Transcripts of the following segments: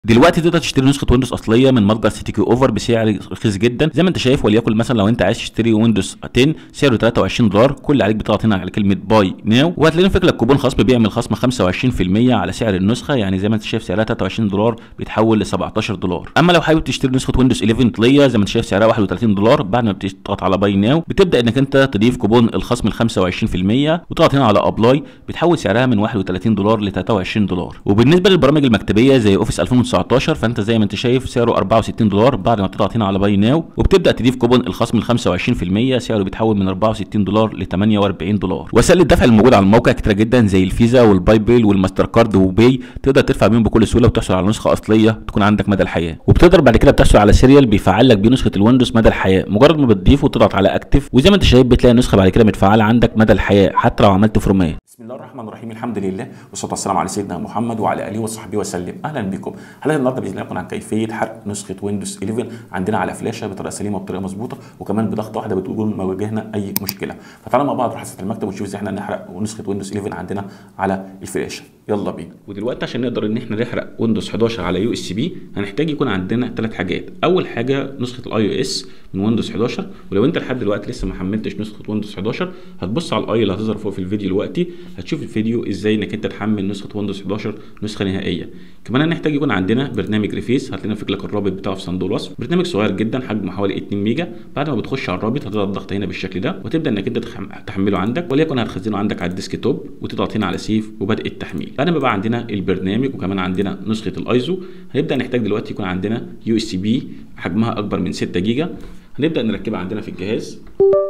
دلوقتي تقدر تشتري نسخه ويندوز اصليه من متجر سيتي كيو اوفر بسعر رخيص جدا زي ما انت شايف وليكن مثلا لو انت عايز تشتري ويندوز 10 سعره 23 دولار كل اللي عليك بتضغط هنا على كلمه باي ناو وهتلاقي فيك لك كوبون خاص بيعمل خصم 25% على سعر النسخه يعني زي ما انت شايف سعرها 23 دولار بيتحول ل 17 دولار اما لو حابب تشتري نسخه ويندوز 11 طليه زي ما انت شايف سعرها 31 دولار بعد ما بتضغط على باي ناو بتبدا انك انت تضيف كوبون الخصم ال 25% وتضغط هنا على ابلاي بتحول سعرها من 31 دولار ل 23 دولار وبالنسبه للبرامج المكتبيه زي اوفيس 2019 فانت زي ما انت شايف سعره 64 دولار بعد ما تضغط هنا على باي ناو وبتبدا تضيف كوبون الخصم ال 25% سعره بيتحول من 64 دولار ل 48 دولار وسائل الدفع الموجوده على الموقع كتيره جدا زي الفيزا والباي بيل والماستر كارد وباي تقدر تدفع بيهم بكل سهوله وتحصل على نسخه اصليه تكون عندك مدى الحياه وبتقدر بعد كده بتحصل على سيريال بيفعل لك بيه نسخه الويندوز مدى الحياه مجرد ما بتضيفه وتضغط على اكتف وزي ما انت شايف بتلاقي النسخه بعد كده متفعله عندك مدى الحياه حتى لو عملت فورمات بسم الله الرحمن الرحيم الحمد لله والصلاه والسلام على سيدنا محمد وعلى اله وصحبه وسلم اهلا بكم حلقه النهارده باذن الله تكون عن كيفيه حرق نسخه ويندوز 11 عندنا على فلاشه بطريقه سليمه وبطريقه مظبوطه وكمان بضغطه واحده بتقول ما واجهنا اي مشكله فتعالوا مع بعض نروح على المكتب ونشوف ازاي احنا نحرق نسخه ويندوز 11 عندنا على الفلاشه يلا بينا ودلوقتي عشان نقدر ان احنا نحرق ويندوز 11 على يو اس بي هنحتاج يكون عندنا ثلاث حاجات اول حاجه نسخه الاي او اس من ويندوز 11 ولو انت لحد دلوقتي لسه ما حملتش نسخه ويندوز 11 هتبص على الاي اللي هتظهر فوق في الفيديو دلوقتي هتشوف الفيديو ازاي انك انت تحمل نسخه ويندوز 11 نسخه نهائيه كمان هنحتاج يكون عندنا برنامج ريفيس هتلاقينا فيك لك الرابط بتاعه في صندوق الوصف برنامج صغير جدا حجمه حوالي 2 ميجا بعد ما بتخش على الرابط هتضغط ضغط هنا بالشكل ده وتبدا انك انت تحمله عندك وليكن هتخزنه عندك على الديسك توب وتضغط هنا على سيف وبدء التحميل بعد ما بقى عندنا البرنامج وكمان عندنا نسخه الايزو هنبدا نحتاج دلوقتي يكون عندنا يو اس بي حجمها اكبر من 6 جيجا هنبدا نركبها عندنا في الجهاز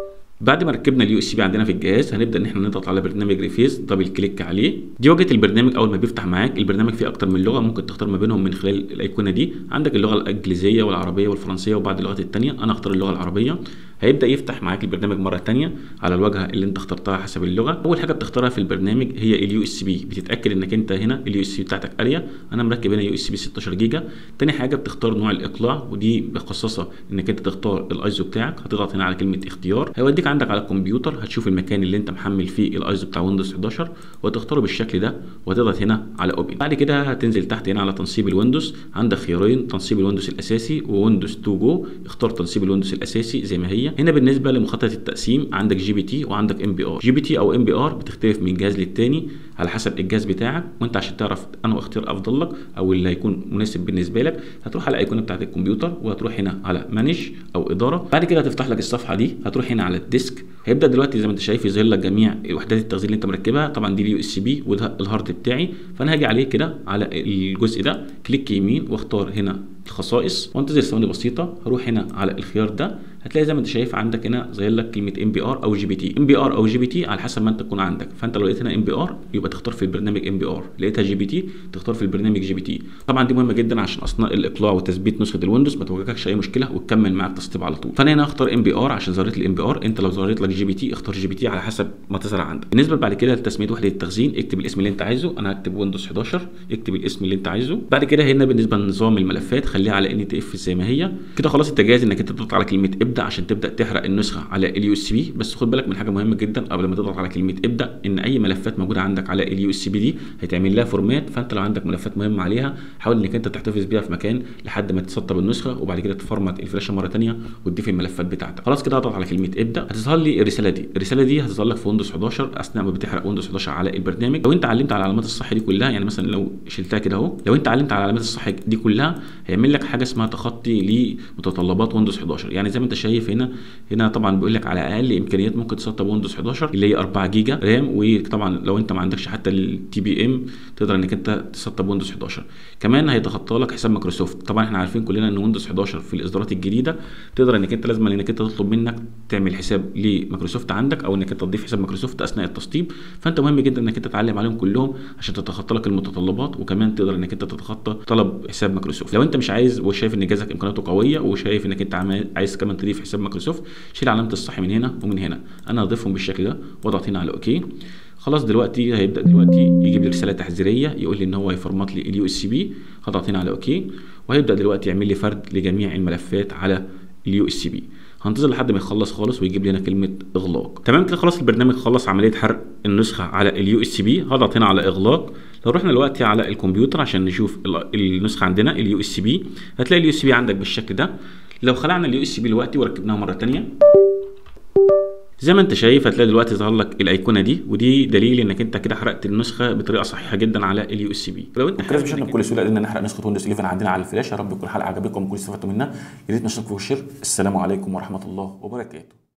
بعد ما ركبنا اليو اس بي عندنا في الجهاز هنبدا ان احنا نضغط على برنامج ريفيس دبل كليك عليه دي واجهه البرنامج اول ما بيفتح معاك البرنامج فيه اكتر من لغه ممكن تختار ما بينهم من خلال الايقونه دي عندك اللغه الانجليزيه والعربيه والفرنسيه وبعض اللغات الثانيه انا اختار اللغه العربيه هيبدا يفتح معاك البرنامج مره ثانيه على الواجهه اللي انت اخترتها حسب اللغه اول حاجه بتختارها في البرنامج هي اليو اس بي بتتاكد انك انت هنا اليو اس بي بتاعتك اريا انا مركب هنا يو اس بي 16 جيجا تاني حاجه بتختار نوع الاقلاع ودي مخصصه انك انت تختار الايزو بتاعك هتضغط هنا على كلمه اختيار هيوديك عندك على الكمبيوتر هتشوف المكان اللي انت محمل فيه الايزو بتاع ويندوز 11 وتختاره بالشكل ده وتضغط هنا على اوبن بعد كده هتنزل تحت هنا على تنصيب الويندوز عندك خيارين تنصيب الويندوز الاساسي وويندوز 2 جو اختار تنصيب الويندوز الاساسي زي ما هي هنا بالنسبه لمخطط التقسيم عندك جي بي تي وعندك ام بي ار جي بي تي او ام بي ار بتختلف من جهاز للتاني على حسب الجهاز بتاعك وانت عشان تعرف انه اختيار افضل لك او اللي هيكون مناسب بالنسبه لك هتروح على الايقونه بتاعت الكمبيوتر وهتروح هنا على مانج او اداره بعد كده هتفتح لك الصفحه دي هتروح هنا على الديسك هيبدا دلوقتي زي ما انت شايف يظهر لك جميع وحدات التخزين اللي انت مركبها طبعا دي اليو اس بي وده الهارد بتاعي فانا هاجي عليه كده على الجزء ده كليك يمين واختار هنا الخصائص وانتظر ثواني بسيطه هروح هنا على الخيار ده هتلاقي زي ما انت شايف عندك هنا ظاهر لك كلمه ام بي ار او جي بي تي ام بي ار او جي بي تي على حسب ما انت تكون عندك فانت لو لقيت هنا ام بي ار يبقى تختار في البرنامج ام بي ار لقيتها جي بي تي تختار في البرنامج جي بي تي طبعا دي مهمه جدا عشان اثناء الاقلاع وتثبيت نسخه الويندوز ما تواجهكش اي مشكله وتكمل معاك تسطيب على طول فانا هنا هختار ام بي ار عشان ظهرت لي ام بي ار انت لو ظهرت لك جي بي تي اختار جي بي تي على حسب ما تظهر عندك بالنسبه بعد كده لتسميه وحده التخزين اكتب الاسم اللي انت عايزه انا هكتب ويندوز 11 اكتب الاسم اللي انت عايزه بعد كده هنا بالنسبه لنظام الملفات خليها على ان تي اف زي ما هي كده خلاص انت جاهز انك انت تضغط على كلمه ابدا عشان تبدا تحرق النسخه على اليو اس بي بس خد بالك من حاجه مهمه جدا قبل ما تضغط على كلمه ابدا ان اي ملفات موجوده عندك على اليو اس بي دي هيتعمل لها فورمات فانت لو عندك ملفات مهمه عليها حاول انك انت تحتفظ بيها في مكان لحد ما تسطب النسخه وبعد كده تفرمت الفلاشه مره ثانيه وتضيف الملفات بتاعتك خلاص كده هضغط على كلمه ابدا هتظهر لي الرساله دي الرساله دي هتظهر لك في ويندوز 11 اثناء ما بتحرق ويندوز 11 على البرنامج لو انت علمت على العلامات الصح دي كلها يعني مثلا لو شلتها كده اهو لو انت علمت على العلامات الصح دي كلها هيعمل لك حاجه اسمها تخطي لمتطلبات ويندوز 11 يعني زي ما انت شايف هنا هنا طبعا بيقول لك على اقل امكانيات ممكن تسطب ويندوز 11 اللي هي 4 جيجا رام وطبعا لو انت ما عندكش حتى التي بي ام تقدر انك انت تسطب ويندوز 11 كمان هيتخطى لك حساب مايكروسوفت طبعا احنا عارفين كلنا ان ويندوز 11 في الاصدارات الجديده تقدر انك انت لازم انك انت تطلب منك تعمل حساب لمايكروسوفت عندك او انك انت تضيف حساب مايكروسوفت اثناء التسطيب فانت مهم جدا انك انت تتعلم عليهم كلهم عشان تتخطى لك المتطلبات وكمان تقدر انك انت تتخطى طلب حساب مايكروسوفت لو انت مش عايز وشايف ان جهازك امكانياته قويه وشايف انك انت عايز كمان تضيف حساب مايكروسوفت شيل علامه الصح من هنا ومن هنا انا هضيفهم بالشكل ده واضغط هنا على اوكي خلاص دلوقتي هيبدا دلوقتي يجيب لي رساله تحذيريه يقول لي ان هو هيفرمط لي اليو اس بي هضغط هنا على اوكي وهيبدا دلوقتي يعمل لي فرد لجميع الملفات على اليو اس بي هنتظر لحد ما يخلص خالص ويجيب لنا كلمه اغلاق تمام كده خلاص البرنامج خلص عمليه حرق النسخه على اليو اس بي هضغط هنا على اغلاق لو رحنا دلوقتي على الكمبيوتر عشان نشوف ال- النسخه عندنا اليو اس بي هتلاقي اليو اس بي عندك بالشكل ده لو خلعنا اليو اس بي دلوقتي وركبناها مره تانية زي ما انت شايف هتلاقي دلوقتي ظهر لك الايقونه دي ودي دليل انك انت كده حرقت النسخه بطريقه صحيحه جدا على اليو اس بي لو انت كده حابب بشكل إنك بكل سهوله قدرنا نحرق نسخه ويندوز 11 عندنا على الفلاش يا رب تكون الحلقه عجبتكم وتكونوا استفدتوا منها يا ريت نشتركوا في الشير السلام عليكم ورحمه الله وبركاته